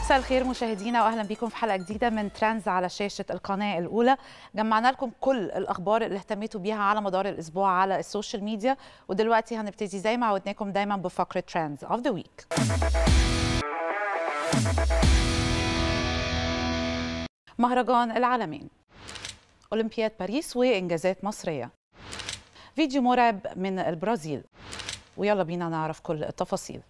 مساء الخير مشاهدينا واهلا بكم في حلقه جديده من ترانز على شاشه القناه الاولى جمعنا لكم كل الاخبار اللي اهتميتوا بيها على مدار الاسبوع على السوشيال ميديا ودلوقتي هنبتدي زي ما عودناكم دايما بفقره ترانز اوف ذا ويك مهرجان العالمين اولمبياد باريس وانجازات مصريه فيديو مرعب من البرازيل ويلا بينا نعرف كل التفاصيل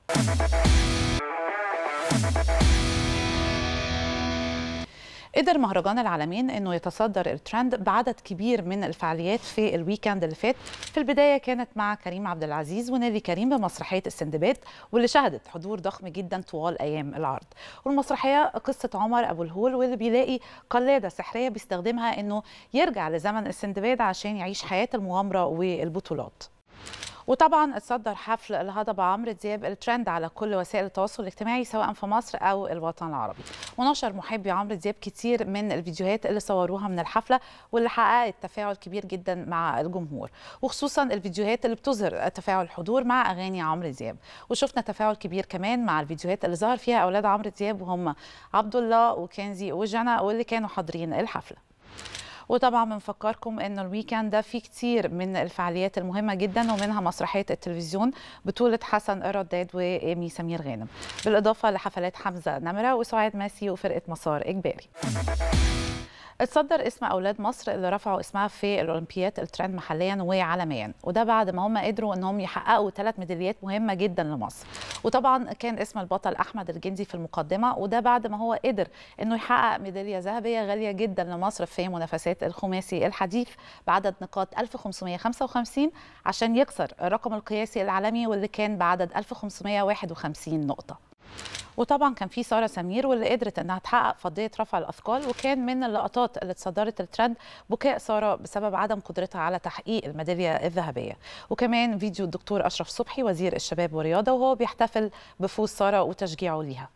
قدر مهرجان العالمين انه يتصدر الترند بعدد كبير من الفعاليات في الويكند اللي فات في البدايه كانت مع كريم عبد العزيز ونيلي كريم بمسرحيه السندباد واللي شهدت حضور ضخم جدا طوال ايام العرض والمسرحيه قصه عمر ابو الهول واللي بيلاقي قلاده سحريه بيستخدمها انه يرجع لزمن السندباد عشان يعيش حياه المغامره والبطولات وطبعا اتصدر حفل الهضبه عمرو دياب الترند على كل وسائل التواصل الاجتماعي سواء في مصر او الوطن العربي ونشر محبي عمرو دياب كتير من الفيديوهات اللي صوروها من الحفله واللي حققت تفاعل كبير جدا مع الجمهور وخصوصا الفيديوهات اللي بتظهر تفاعل الحضور مع اغاني عمرو دياب وشفنا تفاعل كبير كمان مع الفيديوهات اللي ظهر فيها اولاد عمرو دياب وهم عبد الله وكنزي وجنى واللي كانوا حاضرين الحفله وطبعا بنفكركم ان الويكند ده فيه كتير من الفعاليات المهمه جدا ومنها مسرحيه التلفزيون بطوله حسن الرداد وايمي سمير غانم بالاضافه لحفلات حمزه نمره وسعاد ماسي وفرقه مسار اجباري اتصدر اسم اولاد مصر اللي رفعوا اسمها في الاولمبياد الترند محليا وعالميا وده بعد ما هم قدروا انهم يحققوا ثلاث ميداليات مهمه جدا لمصر وطبعا كان اسم البطل احمد الجندي في المقدمه وده بعد ما هو قدر انه يحقق ميداليه ذهبيه غاليه جدا لمصر في منافسات الخماسي الحديث بعدد نقاط 1555 عشان يكسر الرقم القياسي العالمي واللي كان بعدد 1551 نقطه وطبعا كان في ساره سمير واللي قدرت انها تحقق فضيه رفع الاثقال وكان من اللقطات اللي اتصدرت الترند بكاء ساره بسبب عدم قدرتها على تحقيق الميداليه الذهبيه وكمان فيديو الدكتور اشرف صبحي وزير الشباب والرياضه وهو بيحتفل بفوز ساره وتشجيعه ليها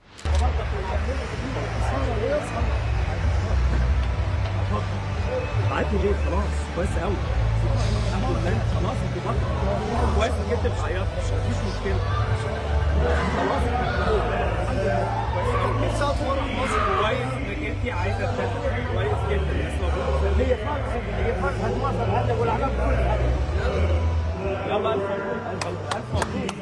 عادي ليه خلاص كويس قوي الحمد لله خلاص انت بطل كويس انك انت بتعيط مفيش مشكله خلاص نفسي اطور مصر كويس انك انت عايزه تبتدي كويس جدا بس موجود هي فرصه هي فرصه هتوصل هذا والعمل كل حاجه يلا الف مبروك الف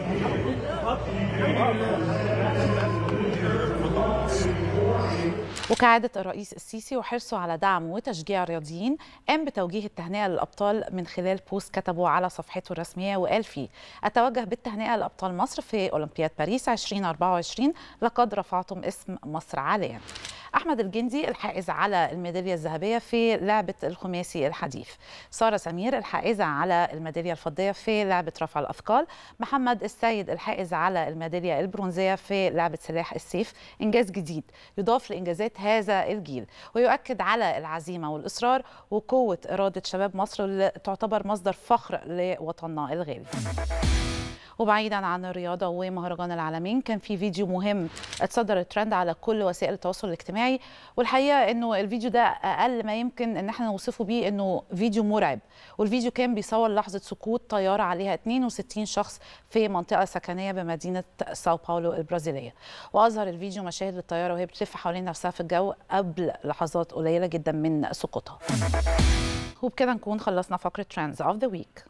وكعادة الرئيس السيسي وحرصه على دعم وتشجيع الرياضيين قام بتوجيه التهنئة للأبطال من خلال بوست كتبه على صفحته الرسمية وقال فيه أتوجه بالتهنئة لأبطال مصر في أولمبياد باريس 2024 لقد رفعتم اسم مصر عاليا أحمد الجندي الحائز على الميدالية الذهبية في لعبة الخماسي الحديث سارة سمير الحائزة على الميدالية الفضية في لعبة رفع الأثقال محمد السيد الحائز على الميدالية البرونزية في لعبة سلاح السيف إنجاز جديد يضاف لإنجازات هذا الجيل ويؤكد على العزيمة والإصرار وقوة إرادة شباب مصر اللي تعتبر مصدر فخر لوطننا الغالي وبعيدا عن الرياضه ومهرجان العالمين كان في فيديو مهم اتصدر الترند على كل وسائل التواصل الاجتماعي والحقيقه انه الفيديو ده اقل ما يمكن ان احنا نوصفه بيه انه فيديو مرعب والفيديو كان بيصور لحظه سقوط طياره عليها 62 شخص في منطقه سكنيه بمدينه ساو باولو البرازيليه واظهر الفيديو مشاهد للطياره وهي بتلف حوالين نفسها في الجو قبل لحظات قليله جدا من سقوطها وبكده نكون خلصنا فقره ترندز اوف ذا ويك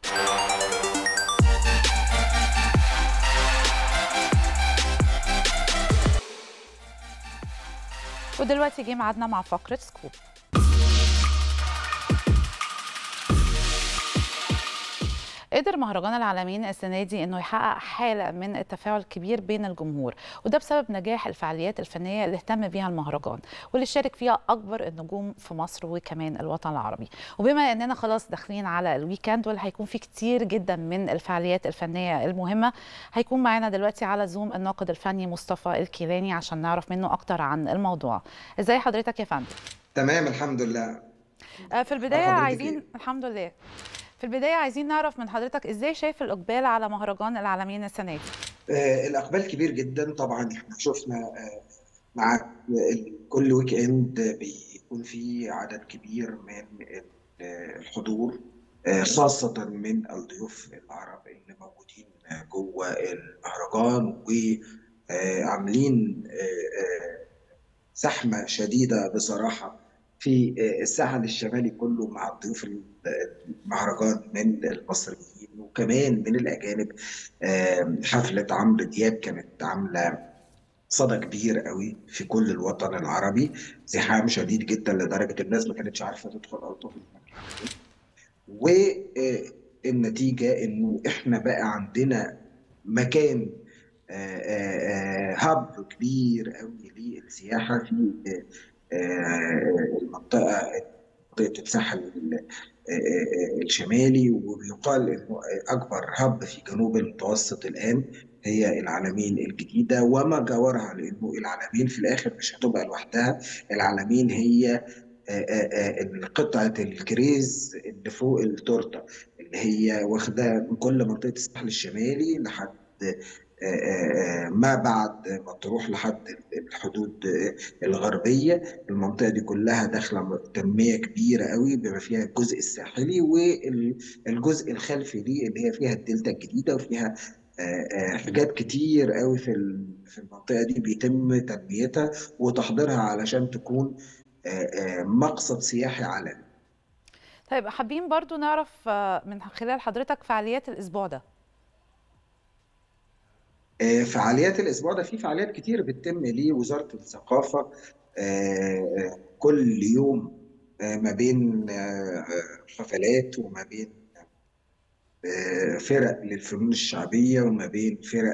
ودلوقتي جه ميعادنا مع فقره سكوب قدر مهرجان العالمين السنه دي انه يحقق حاله من التفاعل الكبير بين الجمهور وده بسبب نجاح الفعاليات الفنيه اللي اهتم بيها المهرجان واللي شارك فيها اكبر النجوم في مصر وكمان الوطن العربي وبما اننا خلاص داخلين على الويكند واللي هيكون فيه كتير جدا من الفعاليات الفنيه المهمه هيكون معانا دلوقتي على زوم الناقد الفني مصطفى الكيلاني عشان نعرف منه اكتر عن الموضوع ازاي حضرتك يا فندم تمام الحمد لله في البدايه حضرتك عايزين إيه؟ الحمد لله في البدايه عايزين نعرف من حضرتك ازاي شايف الاقبال على مهرجان العالمين السنه دي آه، الإقبال كبير جدا طبعا احنا شفنا آه، مع ال- كل ويك اند بيكون في عدد كبير من ال- الحضور آه، خاصة من الضيوف العرب اللي موجودين جوه المهرجان وعاملين زحمه شديده بصراحه في الساحل الشمالي كله مع ضيوف المهرجان من المصريين وكمان من الاجانب آه، حفله عمرو دياب كانت عامله صدى كبير قوي في كل الوطن العربي زحام شديد جدا لدرجه الناس ما كانتش عارفه تدخل او تخرج والنتيجه انه احنا بقى عندنا مكان هب كبير قوي للسياحه في آه، المنطقه منطقه الساحل الشمالي وبيقال انه اكبر هب في جنوب المتوسط الان هي العلمين الجديده وما جاورها لانه العلمين في الاخر مش هتبقى لوحدها العلمين هي قطعه الكريز اللي فوق التورته اللي هي واخده من كل منطقه الساحل الشمالي لحد ما بعد ما تروح لحد الحدود الغربية المنطقة دي كلها داخلة تنمية كبيرة قوي بما فيها الجزء الساحلي والجزء الخلفي دي اللي هي فيها الدلتا الجديدة وفيها حاجات كتير قوي في في المنطقة دي بيتم تنميتها وتحضيرها علشان تكون مقصد سياحي عالمي طيب حابين برضو نعرف من خلال حضرتك فعاليات الأسبوع ده فعاليات الاسبوع ده في فعاليات كتير بتتم لوزاره الثقافه كل يوم ما بين حفلات وما بين فرق للفنون الشعبيه وما بين فرق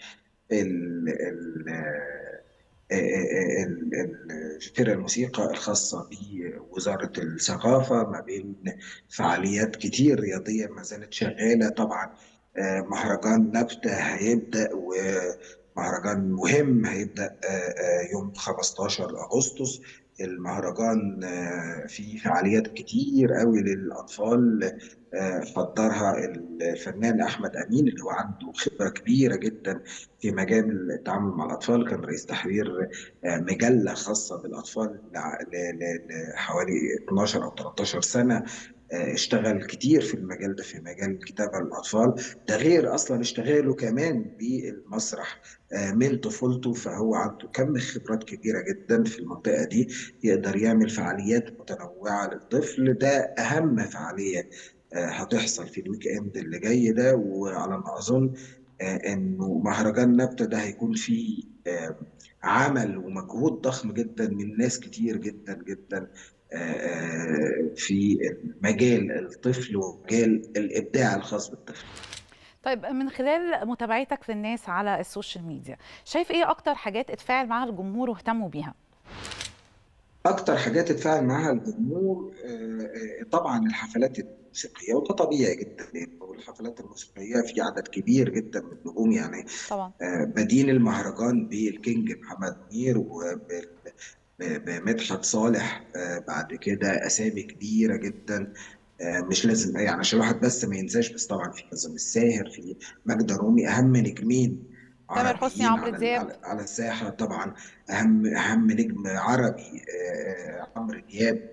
فرق الموسيقى الخاصة بوزارة الثقافة ما بين فعاليات كتير رياضية ما زالت شغالة طبعا مهرجان نبتة هيبدأ ومهرجان مهم هيبدأ يوم 15 أغسطس المهرجان فيه فعاليات كتير قوي للأطفال حضرها الفنان أحمد أمين اللي هو عنده خبرة كبيرة جدا في مجال التعامل مع الأطفال كان رئيس تحرير مجلة خاصة بالأطفال لحوالي 12 أو 13 سنة اشتغل كتير في المجال ده في مجال الكتابة للأطفال ده غير أصلا اشتغاله كمان بالمسرح من طفولته فهو عنده كم خبرات كبيرة جدا في المنطقة دي يقدر يعمل فعاليات متنوعة للطفل ده أهم فعالية هتحصل في الويك اند اللي جاي ده وعلى ما أظن انه مهرجان نبتة ده هيكون فيه عمل ومجهود ضخم جدا من ناس كتير جدا جدا في مجال الطفل ومجال الابداع الخاص بالطفل طيب من خلال متابعتك للناس على السوشيال ميديا شايف ايه اكتر حاجات اتفاعل معاها الجمهور واهتموا بيها اكتر حاجات اتفاعل معاها الجمهور طبعا الحفلات الموسيقيه وده طبيعي جدا لانه الحفلات الموسيقيه في عدد كبير جدا من النجوم يعني طبعا بدين المهرجان بالكينج محمد منير وبال بمدحت صالح بعد كده اسامي كبيره جدا مش لازم يعني عشان الواحد بس ما ينساش بس طبعا في كاظم الساهر في ماجدة رومي اهم نجمين تامر حسني عمرو دياب على, على الساحه طبعا اهم اهم نجم عربي عمرو دياب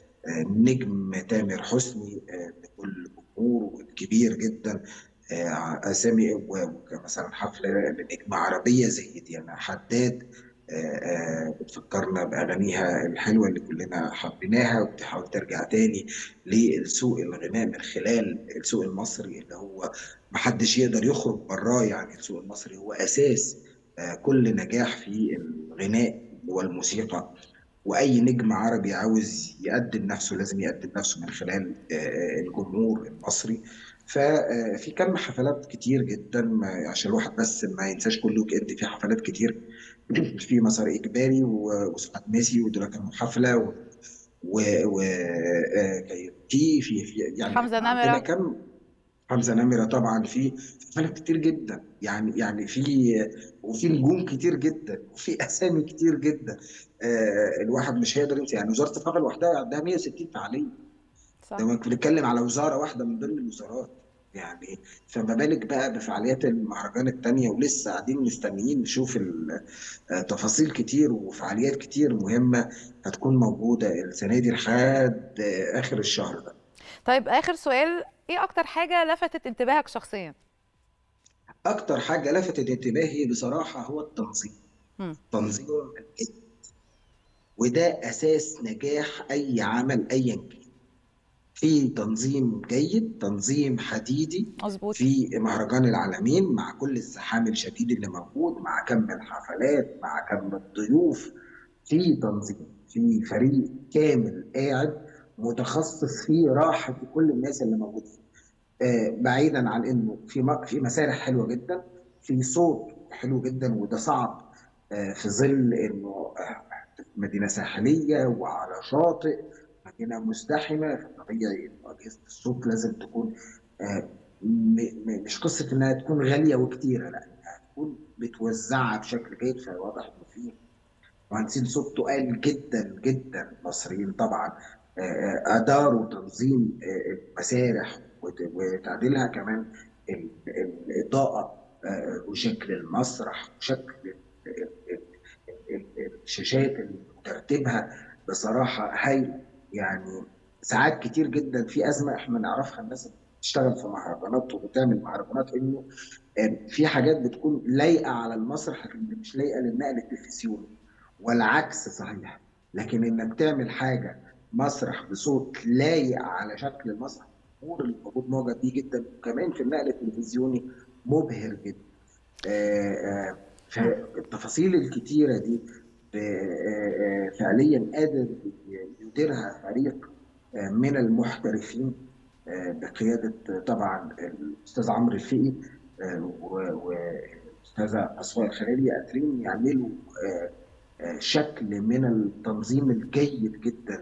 نجم تامر حسني بكل جمهوره الكبير جدا اسامي مثلا حفله لنجمه عربيه زي ديانا حداد بتفكرنا باغانيها الحلوه اللي كلنا حبيناها وبتحاول ترجع تاني للسوق الغناء من خلال السوق المصري اللي هو محدش يقدر يخرج براه يعني السوق المصري هو اساس كل نجاح في الغناء والموسيقى واي نجم عربي عاوز يقدم نفسه لازم يقدم نفسه من خلال الجمهور المصري ففي كم حفلات كتير جدا عشان الواحد بس ما ينساش كل ويك اند في حفلات كتير في مسار اجباري وسعاد ميسي ودول كانوا حفله و و, و... في في في يعني حمزه نمره كم حمزه نمره طبعا في حفلات كتير جدا يعني يعني في وفي نجوم كتير جدا وفي اسامي كتير جدا آه الواحد مش هيقدر ينسى يعني وزاره الثقافه لوحدها عندها 160 فعاليه صح بنتكلم على وزاره واحده من ضمن الوزارات يعني فما بالك بقى بفعاليات المهرجان التانية ولسه قاعدين مستنيين نشوف تفاصيل كتير وفعاليات كتير مهمة هتكون موجودة السنة دي لحد آخر الشهر ده طيب آخر سؤال إيه أكتر حاجة لفتت انتباهك شخصيا؟ أكتر حاجة لفتت انتباهي بصراحة هو التنظيم م. تنظيم وده اساس نجاح اي عمل ايا كان في تنظيم جيد تنظيم حديدي مظبوط في مهرجان العالمين مع كل الزحام الشديد اللي موجود مع كم الحفلات مع كم الضيوف في تنظيم في فريق كامل قاعد متخصص في راحة كل الناس اللي موجودين آه، بعيدا عن انه في م- في مسارح حلوه جدا في صوت حلو جدا وده صعب آه، في ظل انه آه، مدينه ساحليه وعلى شاطئ مدينه مزدحمه فطبيعي انه اجهزه الصوت لازم تكون آه، م- م- مش قصه انها تكون غاليه وكتيره لا انها تكون متوزعه بشكل جيد فواضح انه في مهندسين صوت تقال جدا جدا مصريين طبعا آه، آه، اداروا تنظيم آه، المسارح وت- وتعديلها كمان ال- ال- الاضاءه آه، وشكل المسرح وشكل ال- ال- ال- ال- الشاشات اللي ترتيبها بصراحه هايله يعني ساعات كتير جدا في ازمه احنا نعرفها الناس اللي بتشتغل في مهرجانات وبتعمل مهرجانات انه آه، في حاجات بتكون لايقه على المسرح لكن مش لايقه للنقل التلفزيوني والعكس صحيح لكن انك تعمل حاجه مسرح بصوت لايق على شكل المسرح الجمهور اللي موجود معجب بيه جدا وكمان في النقل التلفزيوني مبهر جدا آه، آه، فالتفاصيل الكتيره دي آه، آه، فعليا قادر يديرها فريق آه، من المحترفين آه، بقياده طبعا الاستاذ عمرو الفقي آه، و- والاستاذه اصفاء الخليلي قادرين يعملوا آه، آه، شكل من التنظيم الجيد جدا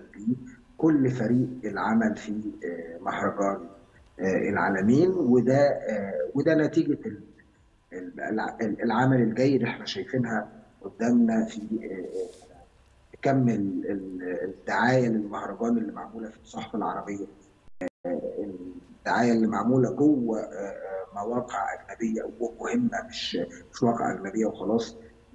لكل فريق العمل في آه، مهرجان آه، العالمين وده آه، وده نتيجه ال- ال- الع- العمل الجيد احنا شايفينها قدامنا في آه، آه، كم ال- ال- الدعايه للمهرجان اللي معموله في الصحف العربيه الدعايه اللي معموله جوه آه، آه، مواقع اجنبيه مهمه مش مش مواقع اجنبيه وخلاص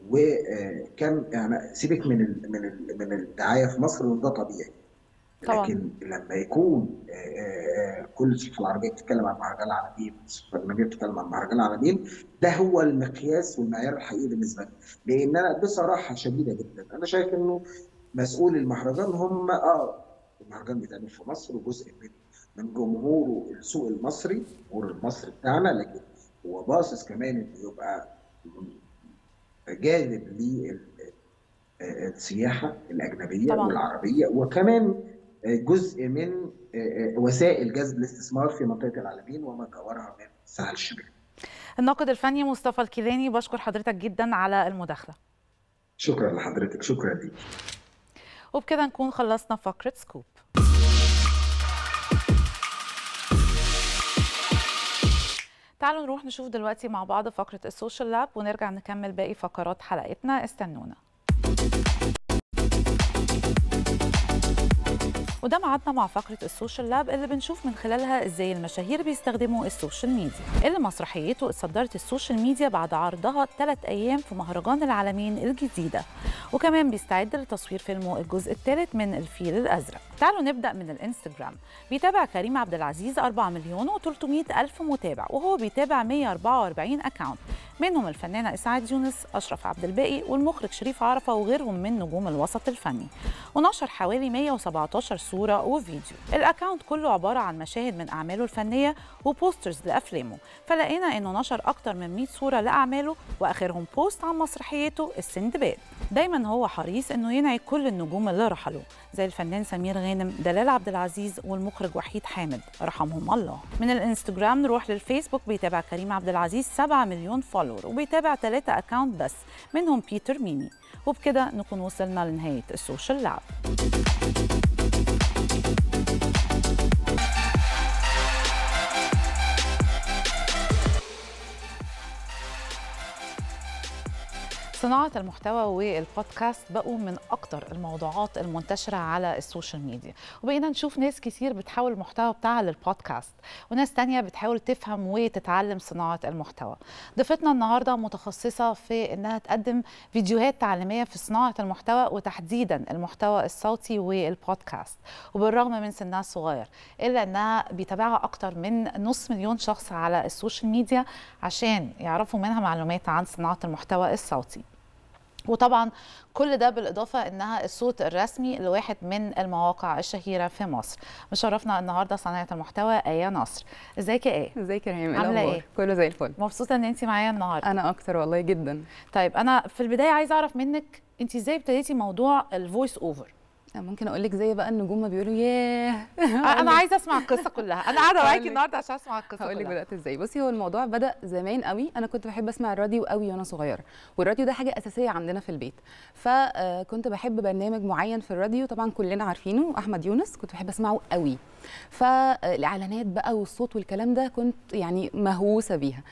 وكم يعني سيبك من ال من ال من الدعايه في مصر وده طبيعي طبعا. لكن لما يكون آه، آه، كل الصحف العربيه بتتكلم عن مهرجان العالمين الصحف الاجنبيه بتتكلم عن مهرجان العالمين ده هو المقياس والمعيار الحقيقي بالنسبه لي لان انا بصراحه شديده جدا انا شايف انه مسؤول المهرجان هم اه المهرجان بيتعمل في مصر وجزء من من جمهوره السوق المصري الجمهور المصري بتاعنا لكن هو باصص كمان انه يبقى جاذب للسياحه الاجنبيه طبعاً. والعربيه وكمان جزء من وسائل جذب الاستثمار في منطقه العالمين وما جاورها من الساحل الشمالي. الناقد الفني مصطفى الكيلاني بشكر حضرتك جدا على المداخله شكرا لحضرتك شكرا ليك. وبكده نكون خلصنا فقره سكوب تعالوا نروح نشوف دلوقتي مع بعض فقرة السوشيال لاب ونرجع نكمل باقي فقرات حلقتنا استنونا وده ميعادنا مع فقرة السوشيال لاب اللي بنشوف من خلالها ازاي المشاهير بيستخدموا السوشيال ميديا اللي مسرحيته اتصدرت السوشيال ميديا بعد عرضها ثلاث ايام في مهرجان العالمين الجديدة وكمان بيستعد لتصوير فيلمه الجزء الثالث من الفيل الازرق تعالوا نبدا من الانستجرام بيتابع كريم عبد العزيز 4 مليون و300 الف متابع وهو بيتابع 144 اكاونت منهم الفنانه اسعاد يونس اشرف عبد الباقي والمخرج شريف عرفه وغيرهم من نجوم الوسط الفني ونشر حوالي 117 صوره وفيديو الاكاونت كله عباره عن مشاهد من اعماله الفنيه وبوسترز لافلامه فلقينا انه نشر اكتر من 100 صوره لاعماله واخرهم بوست عن مسرحيته السندباد دايما هو حريص انه ينعي كل النجوم اللي رحلوا زي الفنان سمير غانم دلال عبد العزيز والمخرج وحيد حامد رحمهم الله من الانستجرام نروح للفيسبوك بيتابع كريم عبد العزيز 7 مليون فولور وبيتابع 3 اكاونت بس منهم بيتر ميمي وبكده نكون وصلنا لنهايه السوشيال لاب صناعة المحتوى والبودكاست بقوا من أكتر الموضوعات المنتشرة على السوشيال ميديا وبقينا نشوف ناس كتير بتحول المحتوى بتاعها للبودكاست وناس تانية بتحاول تفهم وتتعلم صناعة المحتوى ضيفتنا النهاردة متخصصة في أنها تقدم فيديوهات تعليمية في صناعة المحتوى وتحديدا المحتوى الصوتي والبودكاست وبالرغم من سنها الصغير إلا أنها بيتابعها أكتر من نص مليون شخص على السوشيال ميديا عشان يعرفوا منها معلومات عن صناعة المحتوى الصوتي وطبعا كل ده بالاضافه انها الصوت الرسمي لواحد من المواقع الشهيره في مصر مشرفنا النهارده صانعه المحتوى ايه نصر ازيك يا ايه ازيك يا ريم عاملة الأخبار؟ إيه؟ كله زي الفل مبسوطه ان انت معايا النهارده انا اكتر والله جدا طيب انا في البدايه عايزه اعرف منك انت ازاي ابتديتي موضوع الفويس اوفر ممكن اقول لك زي بقى النجوم ما بيقولوا ياه انا عايزه اسمع القصه كلها انا قاعده هقول معاكي لك. النهارده عشان اسمع القصه هقول لك كلها بدات ازاي بصي هو الموضوع بدا زمان قوي انا كنت بحب اسمع الراديو قوي وانا صغيره والراديو ده حاجه اساسيه عندنا في البيت فكنت بحب برنامج معين في الراديو طبعا كلنا عارفينه احمد يونس كنت بحب اسمعه قوي فالاعلانات بقى والصوت والكلام ده كنت يعني مهووسه بيها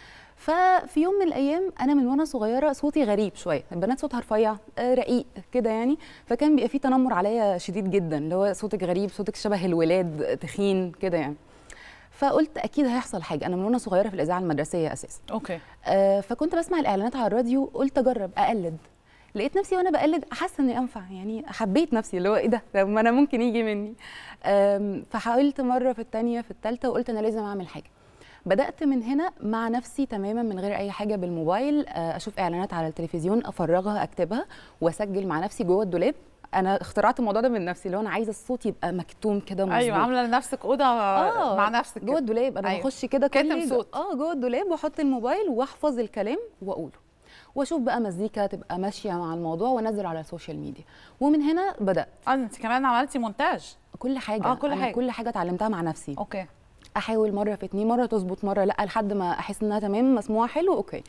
ففي يوم من الايام انا من وانا صغيره صوتي غريب شويه البنات صوتها رفيع آه، رقيق كده يعني فكان بيبقى في تنمر عليا شديد جدا اللي هو صوتك غريب صوتك شبه الولاد تخين كده يعني فقلت اكيد هيحصل حاجه انا من وانا صغيره في الاذاعه المدرسيه اساسا اوكي آه، فكنت بسمع الاعلانات على الراديو قلت اجرب اقلد لقيت نفسي وانا بقلد حاسه اني انفع يعني حبيت نفسي اللي هو ايه ده طب ما انا ممكن يجي مني آم، فحاولت مره في الثانيه في الثالثه وقلت انا لازم اعمل حاجه بدات من هنا مع نفسي تماما من غير اي حاجه بالموبايل آه، اشوف اعلانات على التلفزيون افرغها اكتبها واسجل مع نفسي جوه الدولاب انا اخترعت الموضوع ده من نفسي اللي هو انا عايزه الصوت يبقى مكتوم كده مظبوط ايوه عامله لنفسك اوضه آه، مع نفسك جوه كده. الدولاب انا أيوة. بخش كده كاتم كل صوت. اه جوه الدولاب واحط الموبايل واحفظ الكلام واقوله واشوف بقى مزيكا تبقى ماشيه مع الموضوع وانزل على السوشيال ميديا ومن هنا بدات اه انت كمان عملتي مونتاج كل حاجه آه، كل أنا حاجة. كل حاجه اتعلمتها مع نفسي اوكي احاول مره في اتنين مره تظبط مره لا لحد ما احس انها تمام مسموعه حلو اوكي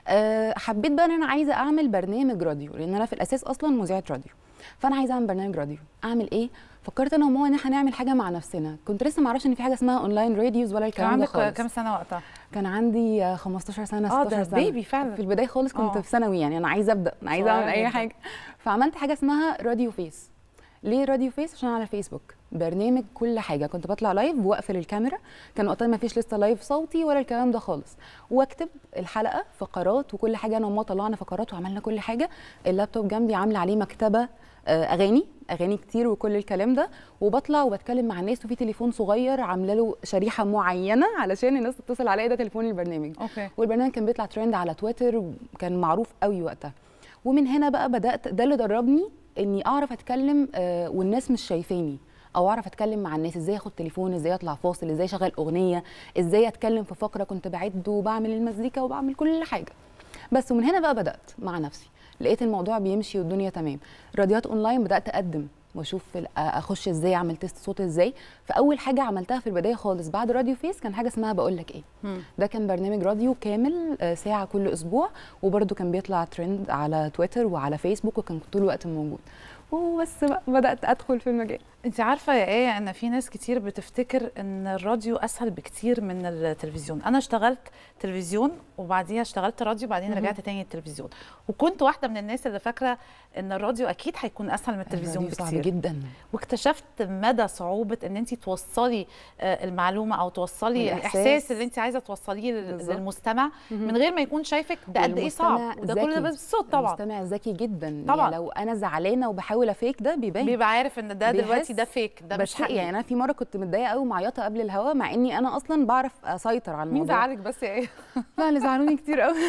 أه حبيت بقى ان انا عايزه اعمل برنامج راديو لان انا في الاساس اصلا مذيعه راديو فانا عايزه اعمل برنامج راديو اعمل ايه فكرت انا وماما ان احنا نعمل حاجه مع نفسنا كنت لسه ما اعرفش ان في حاجه اسمها اونلاين راديوز ولا كان الكلام ده عندك خالص كام سنه وقتها كان عندي آه، 15 سنه اه 16 ده سنه بيبي فعلا في البدايه خالص كنت آه. في ثانوي يعني انا عايزه ابدا انا عايزه اعمل صغيرة اي جداً. حاجه فعملت حاجه اسمها راديو فيس ليه راديو فيس عشان على فيسبوك برنامج كل حاجه كنت بطلع لايف واقفل الكاميرا كان وقتها ما فيش لسه لايف صوتي ولا الكلام ده خالص واكتب الحلقه فقرات وكل حاجه انا وما طلعنا فقرات وعملنا كل حاجه اللابتوب جنبي عامله عليه مكتبه آه، اغاني اغاني كتير وكل الكلام ده وبطلع وبتكلم مع الناس وفي تليفون صغير عامله له شريحه معينه علشان الناس تتصل عليا ده تليفون البرنامج اوكي والبرنامج كان بيطلع ترند على تويتر وكان معروف قوي وقتها ومن هنا بقى بدات ده اللي دربني اني اعرف اتكلم آه، والناس مش شايفاني او اعرف اتكلم مع الناس ازاي اخد تليفون ازاي اطلع فاصل ازاي اشغل اغنيه ازاي اتكلم في فقره كنت بعد وبعمل المزيكا وبعمل كل حاجه بس ومن هنا بقى بدات مع نفسي لقيت الموضوع بيمشي والدنيا تمام راديوهات اونلاين بدات اقدم واشوف ال- اخش ازاي اعمل تيست صوت ازاي فاول حاجه عملتها في البدايه خالص بعد راديو فيس كان حاجه اسمها بقول لك ايه مم. ده كان برنامج راديو كامل آه، ساعة كل أسبوع وبرده كان بيطلع ترند على تويتر وعلى فيسبوك وكان طول الوقت موجود وبس بقى بدأت أدخل في المجال انت عارفه يا ايه ان في ناس كتير بتفتكر ان الراديو اسهل بكتير من التلفزيون انا اشتغلت تلفزيون وبعديها اشتغلت راديو بعدين مهم. رجعت تاني التلفزيون وكنت واحده من الناس اللي فاكره ان الراديو اكيد هيكون اسهل من التلفزيون الراديو صعب بكتير جدا واكتشفت مدى صعوبه ان انت توصلي آه، المعلومه او توصلي الإحساس. الاحساس اللي انت عايزه توصليه لل- بالظبط. للمستمع مهم. من غير ما يكون شايفك ده قد ايه والمستمع صعب وده كل ده ذكي. بالصوت طبعا المستمع ذكي جدا طبعاً. يعني لو أنا زعلانة وبحاول أفيك ده بيبان بيبقى عارف ان ده دلوقتي بيحس. ده فيك ده مش بس حقيقي يعني أنا في مرة كنت متضايقة قوي معيطة قبل الهوا مع إني أنا أصلا بعرف أسيطر على مين الموضوع زعلك بس يا ايه لا اللي زعلوني كتير قوي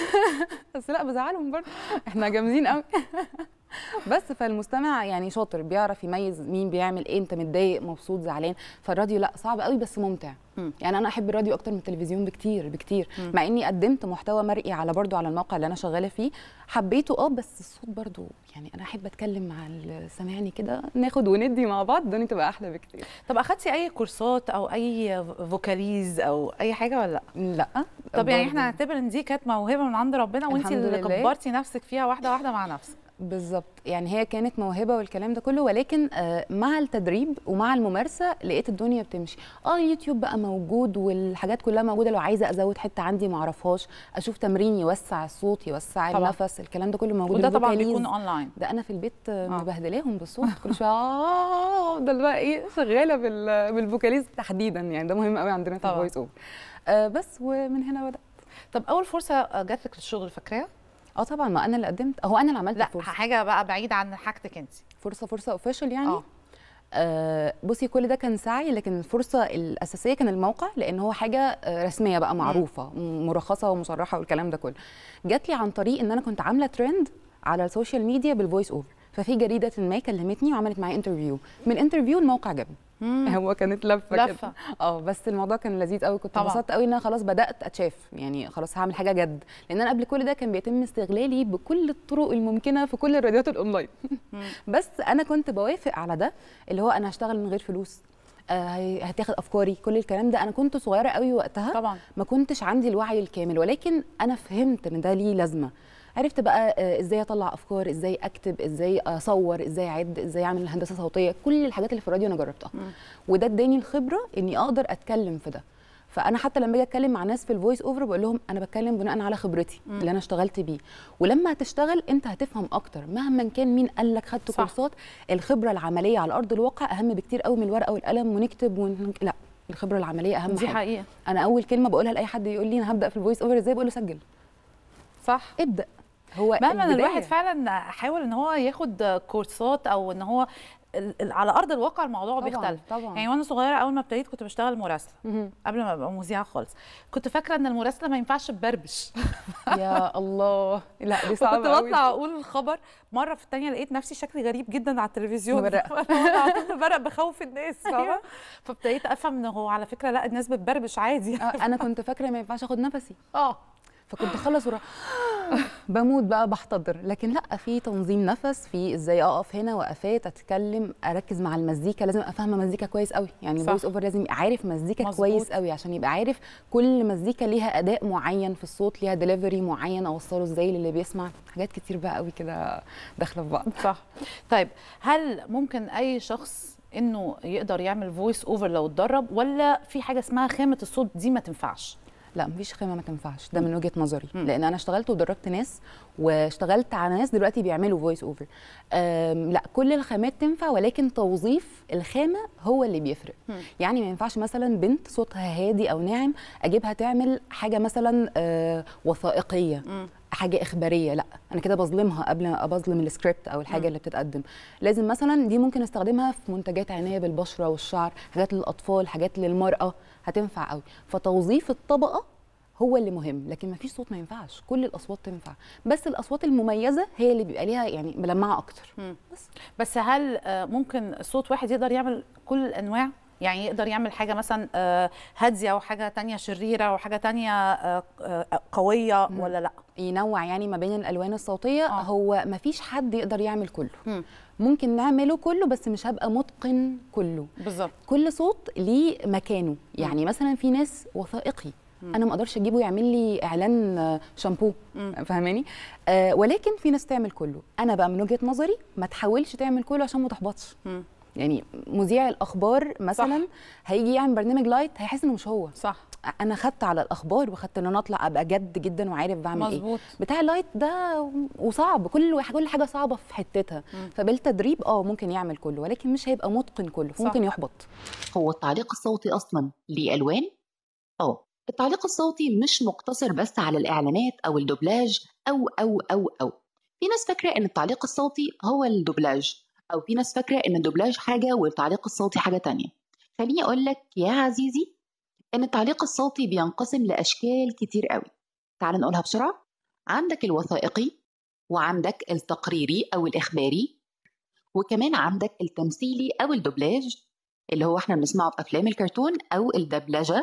بس لا بزعلهم برضه احنا جامدين قوي بس فالمستمع يعني شاطر بيعرف يميز مين بيعمل ايه انت متضايق مبسوط زعلان فالراديو لا صعب قوي بس ممتع مم. يعني انا احب الراديو اكتر من التلفزيون بكتير بكتير مم. مع اني قدمت محتوى مرئي على برضو على الموقع اللي انا شغاله فيه حبيته اه بس الصوت برضو يعني انا احب اتكلم مع اللي سامعني كده ناخد وندي مع بعض الدنيا تبقى احلى بكتير طب اخدتي اي كورسات او اي فوكاليز او اي حاجه ولا لا لا طب يعني برضو. احنا هنعتبر ان دي كانت موهبه من عند ربنا وانت الحمد اللي لله. كبرتي نفسك فيها واحده واحده مع نفسك بالظبط يعني هي كانت موهبه والكلام ده كله ولكن آه، مع التدريب ومع الممارسه لقيت الدنيا بتمشي اه اليوتيوب بقى موجود والحاجات كلها موجوده لو عايزه ازود حته عندي ما اعرفهاش اشوف تمرين يوسع الصوت يوسع طبعا. النفس الكلام ده كله موجود وده طبعا الفوكاليز. بيكون اونلاين ده انا في البيت آه، آه. مبهدلاهم بالصوت كل شويه اه افضل بقى ايه شغاله بال- بالفوكاليز تحديدا يعني ده مهم قوي عندنا في طبعا. الفويس اوفر آه بس ومن هنا بدات طب اول فرصه جات لك للشغل فاكراها اه طبعا ما انا اللي قدمت هو انا اللي عملت لا الفرصه حاجه بقى بعيده عن حاجتك انت فرصه فرصه اوفيشال يعني اه آه بصي كل ده كان سعي لكن الفرصه الاساسيه كان الموقع لان هو حاجه آه، رسميه بقى معروفه م- مرخصه ومصرحه والكلام ده كله جات لي عن طريق ان انا كنت عامله ترند على السوشيال ميديا بالفويس اوفر ففي جريده ما كلمتني وعملت معايا انترفيو من انترفيو الموقع جابني هو كانت لفه لفة. كده اه بس الموضوع كان لذيذ قوي كنت طبعاً. انبسطت قوي ان انا خلاص بدات اتشاف يعني خلاص هعمل حاجه جد لان انا قبل كل ده كان بيتم استغلالي بكل الطرق الممكنه في كل الراديوات الاونلاين بس انا كنت بوافق على ده اللي هو انا هشتغل من غير فلوس آه، هي- هتاخد افكاري كل الكلام ده انا كنت صغيره قوي وقتها طبعا ما كنتش عندي الوعي الكامل ولكن انا فهمت ان ده ليه لازمه عرفت بقى آه، ازاي اطلع افكار ازاي اكتب ازاي اصور ازاي اعد ازاي اعمل هندسه صوتيه كل الحاجات اللي في الراديو انا جربتها وده اداني الخبره اني اقدر اتكلم في ده فانا حتى لما باجي اتكلم مع ناس في الفويس اوفر بقول لهم انا بتكلم بناء على خبرتي اللي انا اشتغلت بيه ولما هتشتغل انت هتفهم اكتر مهما كان مين قال لك خدت صح. كورسات الخبره العمليه على ارض الواقع اهم بكتير قوي من الورقه والقلم ونكتب ون... لا الخبره العمليه اهم دي حاجه حقيقه انا اول كلمه بقولها لاي حد يقول لي انا هبدا في الفويس اوفر ازاي بقول له سجل صح ابدا هو مهما البداية. الواحد فعلا حاول ان هو ياخد كورسات او ان هو ال- ال- على ارض الواقع الموضوع طبعاً، بيختلف طبعاً. يعني وانا صغيره اول ما ابتديت كنت بشتغل مراسله مهم. قبل ما ابقى مذيعه خالص كنت فاكره ان المراسله ما ينفعش تبربش يا الله لا دي فكنت صعبه قوي بطلع اقول الخبر مره في الثانيه لقيت نفسي شكلي غريب جدا على التلفزيون مبرقة. أنا على طول ببرق بخوف الناس فاهمه فابتديت افهم ان هو على فكره لا الناس بتبربش عادي آه، انا كنت فاكره ما ينفعش اخد نفسي اه فكنت اخلص ورا بموت بقى بحتضر لكن لا في تنظيم نفس في ازاي اقف هنا وقفات اتكلم اركز مع المزيكا لازم ابقى فاهمه مزيكا كويس قوي يعني صح. الفويس اوفر لازم يبقى عارف مزيكا مظبوط. كويس قوي عشان يبقى عارف كل مزيكا ليها اداء معين في الصوت ليها ديليفري معين اوصله ازاي للي بيسمع حاجات كتير بقى قوي كده داخله في بعض صح طيب هل ممكن اي شخص انه يقدر يعمل فويس اوفر لو اتدرب ولا في حاجه اسمها خامه الصوت دي ما تنفعش لا مفيش خامه ما تنفعش ده من وجهه نظري لان انا اشتغلت ودربت ناس واشتغلت على ناس دلوقتي بيعملوا فويس اوفر لا كل الخامات تنفع ولكن توظيف الخامه هو اللي بيفرق يعني ما ينفعش مثلا بنت صوتها هادي او ناعم اجيبها تعمل حاجه مثلا آه، وثائقيه حاجه اخباريه لا انا كده بظلمها قبل ما بظلم السكريبت او الحاجه اللي بتتقدم لازم مثلا دي ممكن استخدمها في منتجات عنايه بالبشره والشعر حاجات للاطفال حاجات للمراه هتنفع قوي فتوظيف الطبقه هو اللي مهم لكن ما فيش صوت ما ينفعش كل الاصوات تنفع بس الاصوات المميزه هي اللي بيبقى ليها يعني ملمعه اكتر بس بس هل آه، ممكن صوت واحد يقدر يعمل كل الانواع يعني يقدر يعمل حاجه مثلا آه، هاديه وحاجه تانية شريره وحاجه تانية آه، آه، قويه ولا لا ينوع يعني ما بين الالوان الصوتيه آه. هو ما فيش حد يقدر يعمل كله مم. ممكن نعمله كله بس مش هبقى متقن كله بالظبط كل صوت ليه مكانه يعني مثلا في ناس وثائقي انا ما اقدرش اجيبه يعمل لي اعلان آه، شامبو فاهماني آه ولكن في ناس تعمل كله انا بقى من وجهه نظري ما تحاولش تعمل كله عشان ما تحبطش مم. يعني مذيع الاخبار مثلا هيجي يعمل برنامج لايت هيحس انه مش هو صح انا خدت على الاخبار وخدت ان انا اطلع ابقى جد جدا وعارف بعمل مظبوط. ايه بتاع اللايت ده وصعب كل واحد كل حاجه صعبه في حتتها فبالتدريب اه ممكن يعمل كله ولكن مش هيبقى متقن كله صح. ممكن يحبط هو التعليق الصوتي اصلا ليه الوان اه التعليق الصوتي مش مقتصر بس على الاعلانات او الدوبلاج او او او او في ناس فاكره ان التعليق الصوتي هو الدوبلاج او في ناس فاكره ان الدوبلاج حاجه والتعليق الصوتي حاجه تانية خليني اقول لك يا عزيزي ان التعليق الصوتي بينقسم لاشكال كتير قوي تعال نقولها بسرعه عندك الوثائقي وعندك التقريري او الاخباري وكمان عندك التمثيلي او الدوبلاج اللي هو احنا بنسمعه في افلام الكرتون او الدبلجه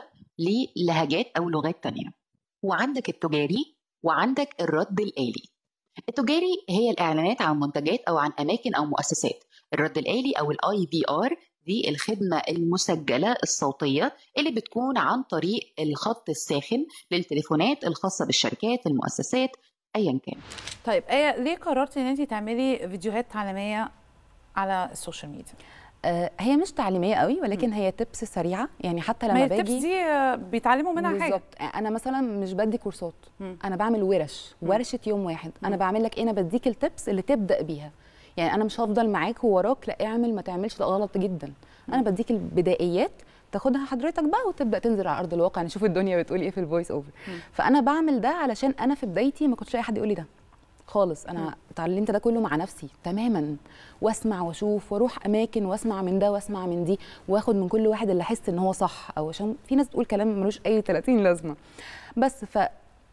للهجات او لغات تانية وعندك التجاري وعندك الرد الآلي التجاري هي الإعلانات عن منتجات أو عن أماكن أو مؤسسات الرد الآلي أو الاي في ار دي الخدمة المسجلة الصوتية اللي بتكون عن طريق الخط الساخن للتليفونات الخاصة بالشركات المؤسسات أيا كان طيب ايه ليه قررتي ان انت تعملي فيديوهات تعليميه على السوشيال ميديا آه هي مش تعليميه قوي ولكن هي تبس سريعه يعني حتى ما لما هي التبس باجي دي آه، بيتعلموا منها حاجه بالظبط انا مثلا مش بدي كورسات مم. انا بعمل ورش ورشه يوم واحد انا بعمل لك ايه انا بديك التبس اللي تبدا بيها يعني انا مش هفضل معاك ووراك لا اعمل ما تعملش ده غلط جدا انا بديك البدائيات تاخدها حضرتك بقى وتبدا تنزل على ارض الواقع نشوف الدنيا بتقول ايه في الفويس اوفر فانا بعمل ده علشان انا في بدايتي ما كنتش اي حد يقول لي ده خالص انا اتعلمت ده كله مع نفسي تماما واسمع واشوف واروح اماكن واسمع من ده واسمع من دي واخد من كل واحد اللي احس ان هو صح او عشان في ناس بتقول كلام ملوش اي 30 لازمه بس ف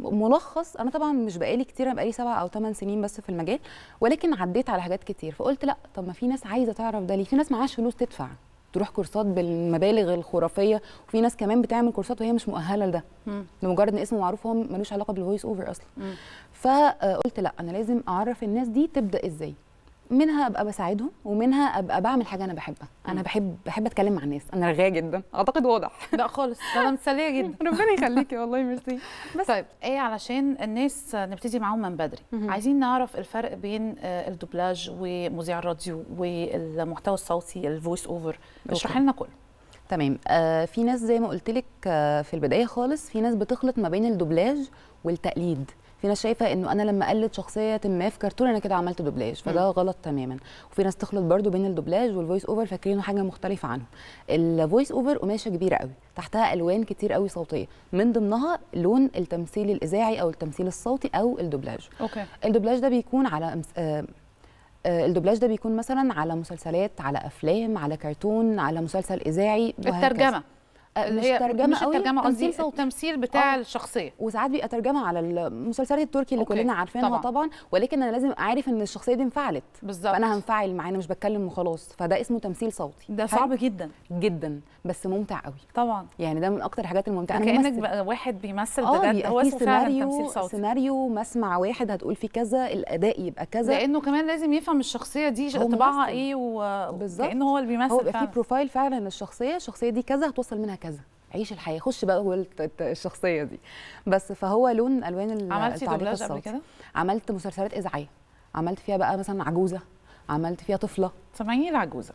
ملخص انا طبعا مش بقالي كتير انا بقالي سبع او ثمان سنين بس في المجال ولكن عديت على حاجات كتير فقلت لا طب ما في ناس عايزه تعرف ده ليه في ناس معاش فلوس تدفع تروح كورسات بالمبالغ الخرافيه وفي ناس كمان بتعمل كورسات وهي مش مؤهله لده لمجرد ان اسمه معروف هو ملوش علاقه بالفويس اوفر اصلا فقلت لا انا لازم اعرف الناس دي تبدا ازاي منها ابقى بساعدهم ومنها ابقى بعمل حاجه انا بحبها انا بحب بحب اتكلم مع الناس انا رغايه جدا اعتقد واضح لا خالص ده انا متسليه جدا ربنا يخليكي والله ميرسي بس طيب ايه علشان الناس نبتدي معاهم من بدري عايزين نعرف الفرق بين آه، الدوبلاج ومذيع الراديو والمحتوى الصوتي الفويس اوفر اشرحي لنا كله تمام آه في ناس زي ما قلت لك آه في البدايه خالص في ناس بتخلط ما بين الدوبلاج والتقليد في ناس شايفه انه انا لما اقلد شخصيه ما في كرتون انا كده عملت دوبلاج فده غلط تماما وفي ناس تخلط برضو بين الدوبلاج والفويس اوفر فاكرينه حاجه مختلفه عنه الفويس اوفر قماشه كبيره قوي تحتها الوان كتير قوي صوتيه من ضمنها لون التمثيل الاذاعي او التمثيل الصوتي او الدوبلاج اوكي الدوبلاج ده بيكون على أمس... آه آه، الدوبلاج ده بيكون مثلا على مسلسلات على افلام على كرتون على مسلسل اذاعي وهكذا. الترجمه آه، اللي مش هي ترجمه مش قوي الترجمه قصدي تمثيل صوتي. التمثيل بتاع آه. الشخصيه وساعات بيبقى ترجمه على المسلسلات التركي اللي أوكي. كلنا عارفينها طبعاً. طبعا. طبعا ولكن انا لازم أبقى عارف ان الشخصيه دي انفعلت بالظبط فانا هنفعل معاه انا مش بتكلم وخلاص فده اسمه تمثيل صوتي ده حلو؟ صعب جدا جدا بس ممتع قوي طبعا يعني ده من اكتر الحاجات الممتعه انا كانك ممثل. بقى واحد بيمثل اه بجد بيبقى هو في اسمه فعلا سيناريو تمثيل صوتي سيناريو مسمع واحد هتقول فيه كذا الاداء يبقى كذا لانه كمان لازم يفهم الشخصيه دي هو طباعها ممثل. ايه و... بالظبط. كانه هو اللي بيمثل هو بيبقى فيه فعلا. بروفايل فعلا للشخصيه الشخصيه دي كذا هتوصل منها كذا عيش الحياه خش بقى جوه الت- الت- الشخصيه دي بس فهو لون الوان ال- عملتي التعليق دوبلاج قبل الصوتي. كده عملت مسلسلات اذاعيه عملت فيها بقى مثلا عجوزه عملت فيها طفله سامعيني العجوزه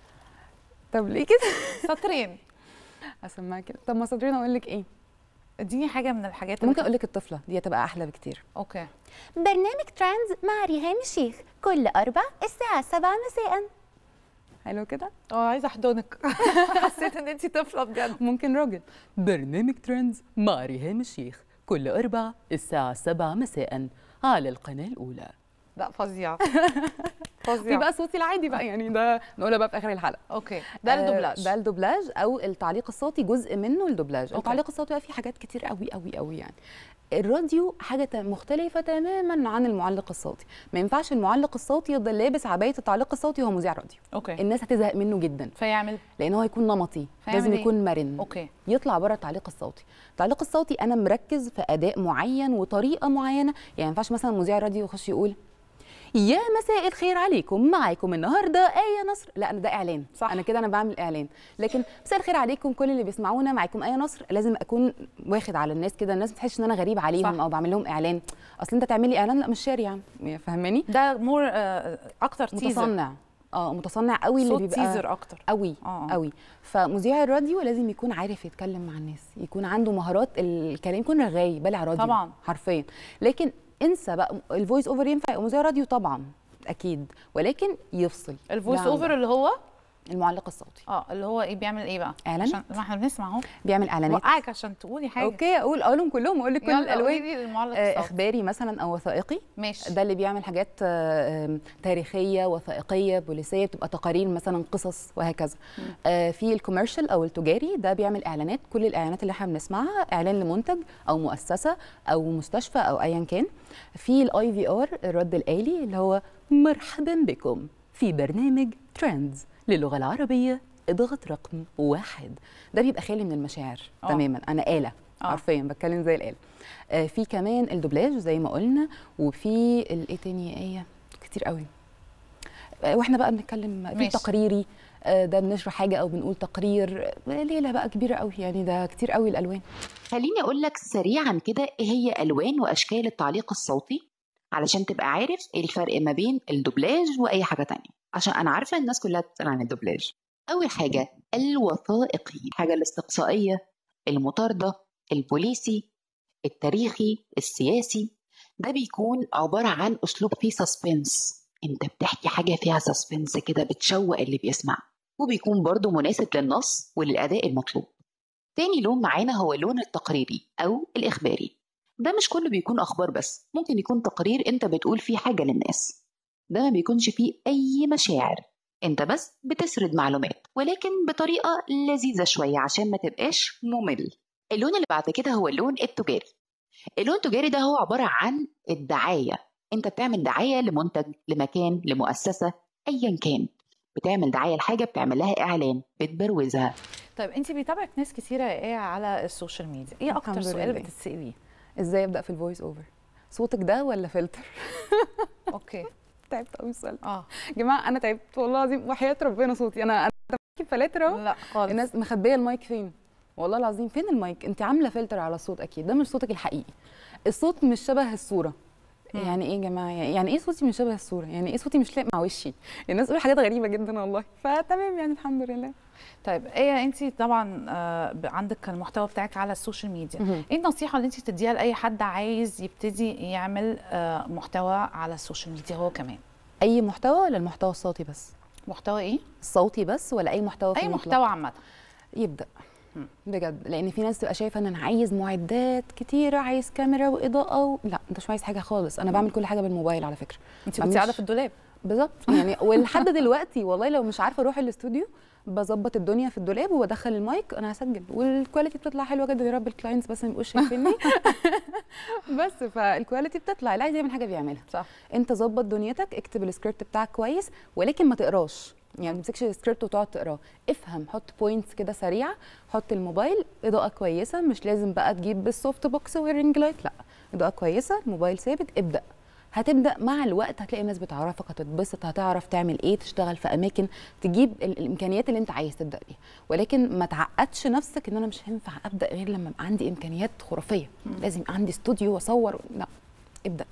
طب ليه كده سطرين اسمعها كده طب ما صدرين اقول لك ايه اديني حاجه من الحاجات اللي ممكن اقول لك الطفله دي هتبقى احلى بكتير اوكي برنامج ترانز مع ريهام الشيخ كل أربع الساعة 7 مساء حلو كده اه عايزه احضنك حسيت ان انت طفله بجد ممكن راجل برنامج ترندز مع ريهام الشيخ كل أربع الساعة 7 مساء على القناة الأولى لا فظيعه في فظيعه بقى صوتي العادي بقى يعني ده نقولها بقى في آخر الحلقة اوكي ده آه، الدوبلاج ده الدوبلاج او التعليق الصوتي جزء منه الدوبلاج أوكي. التعليق الصوتي بقى فيه حاجات كتير قوي قوي قوي يعني الراديو حاجه تا- مختلفه تماما عن المعلق الصوتي ما ينفعش المعلق الصوتي يفضل لابس عبايه التعليق الصوتي وهو مذيع راديو اوكي الناس هتزهق منه جدا فيعمل لان هو يكون نمطي فيعمل لازم إيه؟ يكون مرن اوكي يطلع بره التعليق الصوتي التعليق الصوتي انا مركز في اداء معين وطريقه معينه يعني ما ينفعش مثلا مذيع راديو يخش يقول يا مساء الخير عليكم معاكم النهارده آية نصر لا انا ده اعلان صح. انا كده انا بعمل اعلان لكن مساء الخير عليكم كل اللي بيسمعونا معاكم آية نصر لازم اكون واخد على الناس كده الناس ما تحسش ان انا غريب عليهم صح. او بعمل لهم اعلان اصل انت تعمل لي اعلان لا مش شاري يعني فاهماني ده مور اكتر تيزر متصنع اه متصنع قوي اللي صوت بيبقى تيزر اكتر قوي آه. قوي فمذيع الراديو لازم يكون عارف يتكلم مع الناس يكون عنده مهارات الكلام يكون رغاي بلع راديو طبعاً. حرفيا لكن انسى بقى الفويس اوفر ينفع يبقى مذيع راديو طبعا اكيد ولكن يفصل الفويس ده عن اوفر ده. اللي هو المعلق الصوتي اه اللي هو ايه بيعمل ايه بقى إعلانات. عشان ما احنا بنسمع اهو بيعمل اعلانات وقعك عشان تقولي حاجه اوكي اقول اقولهم كلهم اقول لك كل يلا الالوان قولي لي المعلق آه، الصوتي اخباري مثلا او وثائقي ماشي ده اللي بيعمل حاجات آه، آم، تاريخيه وثائقيه بوليسيه بتبقى تقارير مثلا قصص وهكذا آه، في الكوميرشال او التجاري ده بيعمل اعلانات كل الاعلانات اللي احنا بنسمعها اعلان لمنتج او مؤسسه او مستشفى او ايا كان في الاي في ار الرد الالي اللي هو مرحبا بكم في برنامج ترندز للغه العربيه اضغط رقم واحد ده بيبقى خالي من المشاعر آه. تماما انا آلة آه. حرفيا بتكلم زي الآلة آه، في كمان الدوبلاج زي ما قلنا وفي ال- ايه تاني يا ايه كتير قوي آه، واحنا بقى بنتكلم في ماشي. تقريري آه، ده بنشرح حاجه او بنقول تقرير آه، ليله بقى كبيره قوي يعني ده كتير قوي الالوان خليني أقول لك سريعا كده إيه هي ألوان وأشكال التعليق الصوتي علشان تبقى عارف إيه الفرق ما بين الدوبلاج وأي حاجة تانية عشان أنا عارفة الناس كلها بتسأل عن الدوبلاج أول حاجة الوثائقي الحاجة الاستقصائية المطاردة البوليسي التاريخي السياسي ده بيكون عبارة عن أسلوب فيه سسبنس أنت بتحكي حاجة فيها سسبنس كده بتشوق اللي بيسمع وبيكون برضه مناسب للنص وللأداء المطلوب تاني لون معانا هو اللون التقريري أو الإخباري ده مش كله بيكون أخبار بس ممكن يكون تقرير أنت بتقول فيه حاجة للناس ده ما بيكونش فيه أي مشاعر أنت بس بتسرد معلومات ولكن بطريقة لذيذة شوية عشان ما تبقاش ممل اللون اللي بعد كده هو اللون التجاري اللون التجاري ده هو عباره عن الدعايه انت بتعمل دعايه لمنتج لمكان لمؤسسه ايا كان بتعمل دعايه لحاجه بتعمل لها اعلان بتبروزها طيب انت بيتابعك ناس كتيره ايه على السوشيال ميديا ايه اكتر الحمد سؤال لله. بتتساليه ازاي ابدا في الفويس اوفر صوتك ده ولا فلتر اوكي تعبت قوي السؤال ده. اه يا جماعه انا تعبت والله العظيم وحياه ربنا صوتي انا انا معاكي بفلاتر اهو لا خالص الناس مخبيه المايك فين والله العظيم فين المايك انت عامله فلتر على الصوت اكيد ده مش صوتك الحقيقي الصوت مش شبه الصوره يعني ايه يا جماعه يعني ايه صوتي مش شبه الصوره يعني ايه صوتي مش لايق مع وشي الناس بتقول حاجات غريبه جدا والله فتمام يعني الحمد لله طيب ايه انت طبعا آه، ب- عندك المحتوى بتاعك على السوشيال ميديا مهم. ايه النصيحه اللي انت تديها لاي حد عايز يبتدي يعمل آه، محتوى على السوشيال ميديا هو كمان اي محتوى ولا المحتوى الصوتي بس محتوى ايه الصوتي بس ولا اي محتوى في اي المطلق؟ محتوى عامه يبدا بجد لان في ناس تبقى شايفه ان انا عايز معدات كتيره عايز كاميرا واضاءه و... لا انت مش عايز حاجه خالص انا بعمل كل حاجه بالموبايل على فكره انت بعملش- كنت قاعده في الدولاب بالظبط يعني ولحد دلوقتي والله لو مش عارفه اروح الاستوديو بظبط الدنيا في الدولاب وبدخل المايك انا هسجل والكواليتي بتطلع حلوه جدا يا رب الكلاينتس بس ما يبقوش شايفيني بس فالكواليتي بتطلع اللي عايز يعمل حاجه بيعملها صح انت ظبط دنيتك اكتب السكريبت بتاعك كويس ولكن ما تقراش يعني ما تمسكش السكريبت وتقعد تقراه افهم حط بوينتس كده سريعه حط الموبايل اضاءه كويسه مش لازم بقى تجيب بالسوفت بوكس والرينج لايت لا اضاءه كويسه الموبايل ثابت ابدا هتبدا مع الوقت هتلاقي الناس بتعرفك هتتبسط هتعرف تعمل ايه تشتغل في اماكن تجيب ال- الامكانيات اللي انت عايز تبدا بيها ولكن ما تعقدش نفسك ان انا مش هينفع ابدا غير لما يبقى عندي امكانيات خرافيه لازم يبقى عندي استوديو واصور لا ابدا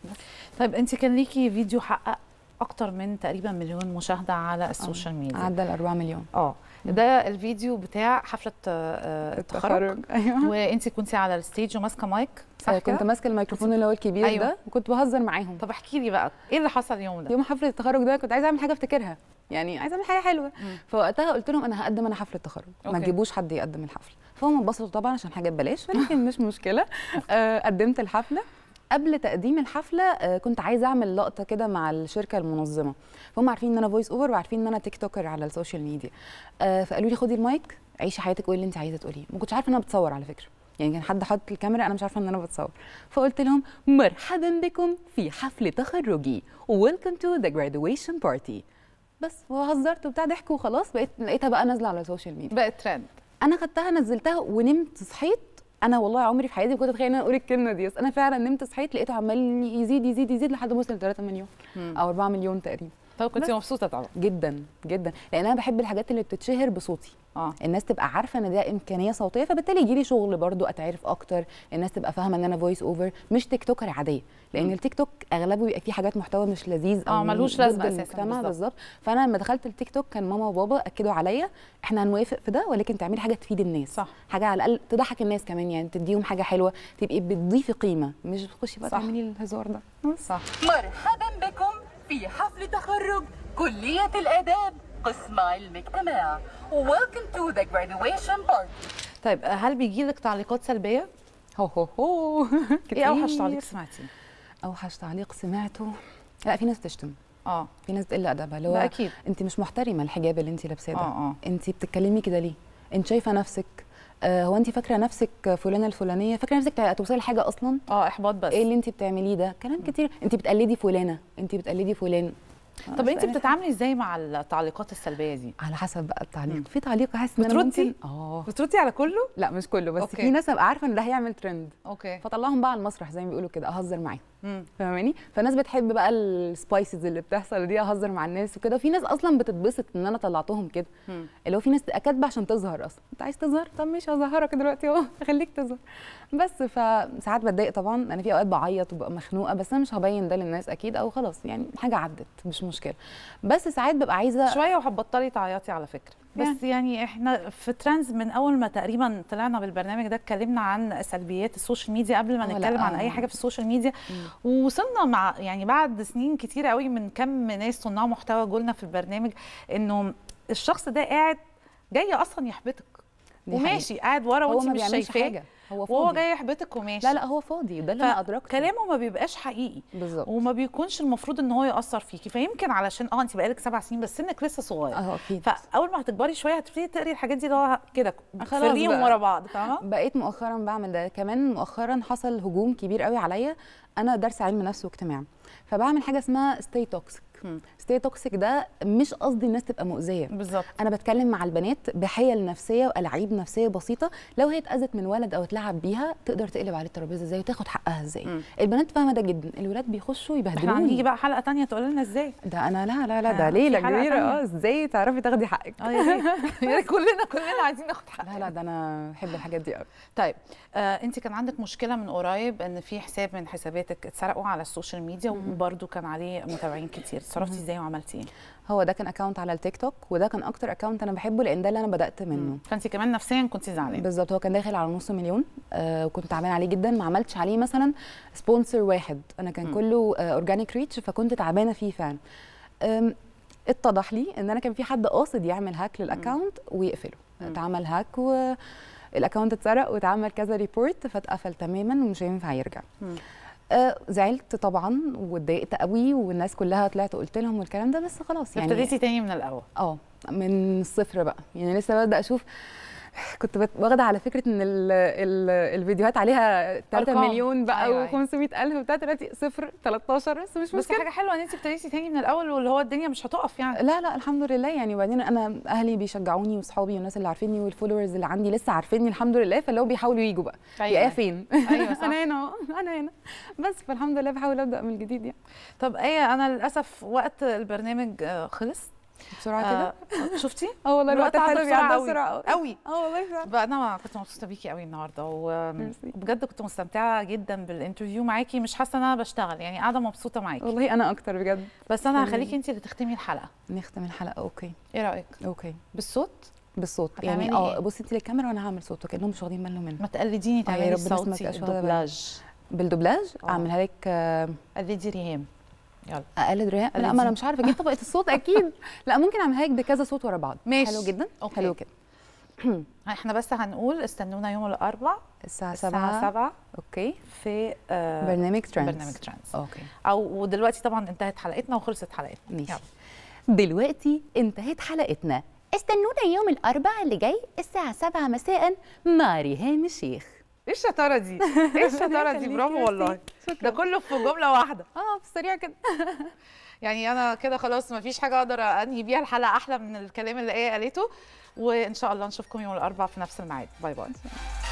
طيب انت كان ليكي فيديو حقق اكتر من تقريبا مليون مشاهده على السوشيال ميديا عدى ال 4 مليون اه ده الفيديو بتاع حفله آه، التخرج ايوه وانت كنتي على الستيج وماسكه مايك صح آه، كده؟ كنت ماسكه الميكروفون اللي هو الكبير أيوة. ده وكنت بهزر معاهم طب احكي لي بقى ايه اللي حصل اليوم ده؟ يوم حفله التخرج ده كنت عايزه اعمل حاجه افتكرها يعني عايزه اعمل حاجه حلوه فوقتها قلت لهم انا هقدم انا حفله تخرج ما أوكي. تجيبوش حد يقدم الحفله فهم انبسطوا طبعا عشان حاجه ببلاش ولكن مش مشكله آه، قدمت الحفله قبل تقديم الحفله آه، كنت عايزه اعمل لقطه كده مع الشركه المنظمه فهم عارفين ان انا فويس اوفر وعارفين ان انا تيك توكر على السوشيال ميديا آه، فقالوا لي خدي المايك عيشي حياتك قولي اللي انت عايزه تقوليه ما كنتش عارفه ان انا بتصور على فكره يعني كان حد حاطط الكاميرا انا مش عارفه ان انا بتصور فقلت لهم مرحبا بكم في حفل تخرجي welcome to the graduation party بس وهزرت وبتاع ضحك وخلاص بقيت لقيتها بقى نازله على السوشيال ميديا بقت ترند انا خدتها نزلتها ونمت صحيت انا والله عمري في حياتي ما كنت اتخيل ان انا اقول الكلمه دي بس انا فعلا نمت صحيت لقيته عمال يزيد يزيد يزيد لحد ما وصل ل 3 مليون او 4 مليون تقريبا طب كنت بس. مبسوطه طبعا جدا جدا لان انا بحب الحاجات اللي بتتشهر بصوتي اه الناس تبقى عارفه ان ده امكانيه صوتيه فبالتالي يجي لي شغل برضو اتعرف اكتر الناس تبقى فاهمه ان انا فويس اوفر مش تيك توكر عاديه لان التيك توك اغلبه بيبقى فيه حاجات محتوى مش لذيذ آه، ملوش ضد لازمة أساساً، المجتمع بالظبط. بالظبط فانا لما دخلت التيك توك كان ماما وبابا اكدوا عليا احنا هنوافق في ده ولكن تعملي حاجه تفيد الناس صح. حاجه على الاقل تضحك الناس كمان يعني تديهم حاجه حلوه تبقي بتضيفي قيمه مش بتخشي بقى صح. تعملي الهزار ده صح مرحبا بكم في حفل تخرج كلية الآداب قسم علم اجتماع Welcome to the graduation party طيب هل بيجي لك تعليقات سلبيه؟ هو هو هو ايه اوحش كتير. تعليق سمعتيه؟ اوحش تعليق سمعته لا في ناس تشتم اه في ناس تقل ادبها اللي ده هو اكيد انت مش محترمه الحجاب اللي انت لابساه ده اه اه انت بتتكلمي كده ليه انت شايفه نفسك آه هو انت فاكره نفسك فلانه الفلانيه فاكره نفسك هتوصلي لحاجه اصلا اه احباط بس ايه اللي انت بتعمليه ده كلام كتير انت بتقلدي فلانه انت بتقلدي فلان طب آه، انت فأنا- بتتعاملي ازاي مع التعليقات السلبيه دي؟ على حسب بقى التعليق مم. في تعليق احس ان انا بتردي؟ ممكن اه بتردي على كله؟ لا مش كله بس أوكي. في ناس ابقى عارفه ان ده هيعمل ترند اوكي فطلعهم بقى على المسرح زي ما بيقولوا كده اهزر معاهم مم. فاهماني فالناس بتحب بقى السبايسز اللي بتحصل دي اهزر مع الناس وكده وفي ناس اصلا بتتبسط ان انا طلعتهم كده مم. اللي هو في ناس تبقى كاتبه عشان تظهر اصلا انت عايز تظهر طب مش هظهرك دلوقتي اهو اخليك تظهر بس فساعات بتضايق طبعا انا في اوقات بعيط وببقى مخنوقه بس انا مش هبين ده للناس اكيد او خلاص يعني حاجه عدت مش مشكله بس ساعات ببقى عايزه شويه وهتبطلي تعيطي على فكره بس يعني احنا في ترانز من اول ما تقريبا طلعنا بالبرنامج ده اتكلمنا عن سلبيات السوشيال ميديا قبل ما آه، لا، نتكلم عن آه. اي حاجه في السوشيال ميديا ووصلنا مع يعني بعد سنين كتير قوي من كم ناس صناع محتوى جولنا في البرنامج انه الشخص ده قاعد جاي اصلا يحبطك دي وماشي قاعد ورا هو وانت ما مش بيعملش شايفاه حاجه هو وهو فاضي. جاي يحبطك وماشي لا لا هو فاضي ده اللي انا ادركته كلامه ما بيبقاش حقيقي بالظبط وما بيكونش المفروض ان هو ياثر فيكي فيمكن علشان اه انت بقالك سبع سنين بس سنك لسه صغير اه اكيد فاول ما هتكبري شويه هتبتدي تقري الحاجات دي اللي هو كده خلاص فريهم بقى. ورا بعض فاهمه بقيت مؤخرا بعمل ده كمان مؤخرا حصل هجوم كبير قوي عليا انا دارسه علم نفس واجتماع فبعمل حاجه اسمها ستي توكسيك مم. ستي توكسيك ده مش قصدي الناس تبقى مؤذيه بالظبط انا بتكلم مع البنات بحيل نفسيه والعاب نفسيه بسيطه لو هي اتاذت من ولد او اتلعب بيها تقدر تقلب عليه الترابيزه ازاي وتاخد حقها ازاي مم. البنات فاهمه ده جدا الولاد بيخشوا احنا هنيجي يبهدلوني بقى حلقه تانية تقول لنا ازاي ده انا لا لا لا آه، ده في ليله حلقة كبيره تانية. اه ازاي تعرفي تاخدي حقك اه يا ريت يا ريت كلنا كلنا عايزين ناخد حق لا لا ده انا بحب الحاجات دي قوي طيب آه انت كان عندك مشكله من قريب ان في حساب من حساباتك اتسرقوا على السوشيال ميديا وبرده كان عليه متابعين كتير اتصرفتي ازاي وعملتي ايه هو ده كان اكونت على التيك توك وده كان اكتر اكونت انا بحبه لان ده اللي انا بدات منه فانت كمان نفسيا كنت زعلانه بالظبط هو كان داخل على نص مليون آه وكنت تعبانه عليه جدا ما عملتش عليه مثلا سبونسر واحد انا كان مم. كله اورجانيك ريتش فكنت تعبانه فيه فعلا آم، اتضح لي ان انا كان في حد قاصد يعمل هاك للاكونت ويقفله مم. اتعمل هاك والاكونت اتسرق واتعمل كذا ريبورت فاتقفل تماما ومش هينفع يرجع مم. آه زعلت طبعا واتضايقت قوي والناس كلها طلعت قلت لهم والكلام ده بس خلاص يعني ابتديتي تاني من الاول اه من الصفر بقى يعني لسه ببدا اشوف كنت بت- واخده على فكره ان ال ال الفيديوهات عليها 3 أرقام. مليون بقى أيوة، أيوة. و500 الف وبتاع دلوقتي صفر 13 بس مش بس مشكله حاجه حلوه ان انت ابتديتي تاني من الاول واللي هو الدنيا مش هتقف يعني لا لا الحمد لله يعني وبعدين انا اهلي بيشجعوني واصحابي والناس اللي عارفيني والفولورز اللي عندي لسه عارفيني الحمد لله فاللي هو بيحاولوا يجوا بقى أيوة. يا ايه فين أيوة، صح. انا هنا اهو انا هنا بس فالحمد لله بحاول ابدا من جديد يعني طب ايه انا للاسف وقت البرنامج آه، خلص بسرعه كده آه، شفتي اه والله الوقت عدى حلو بيعدي قوي بسرعه قوي قوي اه والله فعلا بقى انا كنت مبسوطه بيكي قوي النهارده و- ميرسي. وبجد كنت مستمتعه جدا بالانترفيو معاكي مش حاسه ان انا بشتغل يعني قاعده مبسوطه معاكي والله انا اكتر بجد بس انا تسلمي. هخليكي انت اللي تختمي الحلقه نختم الحلقه اوكي ايه رايك اوكي بالصوت بالصوت هتعملي يعني اه إيه؟ بصي انت للكاميرا وانا هعمل صوت وكانهم مش واخدين بالهم منه ما تقلديني آه، يا تعملي رب الناس ما صوتي تبقاش واخدة بالها. الدوبلاج بالدوبلاج آه. اعملها لك آه، قلدي ريهام يلا اقلد ريهام لا قلدي. ما انا مش عارفه اجيب طبقه الصوت اكيد لا ممكن اعملها لك بكذا صوت ورا بعض ماشي. حلو جدا أوكي. حلو كده احنا بس هنقول استنونا يوم الاربع الساعه الساعه 7 7 اوكي في آه، برنامج ترانس برنامج ترانس اوكي او ودلوقتي طبعا انتهت حلقتنا وخلصت حلقتنا ماشي يلا. دلوقتي انتهت حلقتنا استنونا يوم الأربعاء اللي جاي الساعة 7 مساء مع ريهام الشيخ ايه الشطاره دي ايه الشطاره دي يخليكي، برافو ميرسي. والله شكرا ده كله في جمله واحده اه في السريع كده يعني انا كده خلاص ما فيش حاجه اقدر انهي بيها الحلقه احلى من الكلام اللي ايه قالته وان شاء الله نشوفكم يوم الاربعاء في نفس الميعاد باي باي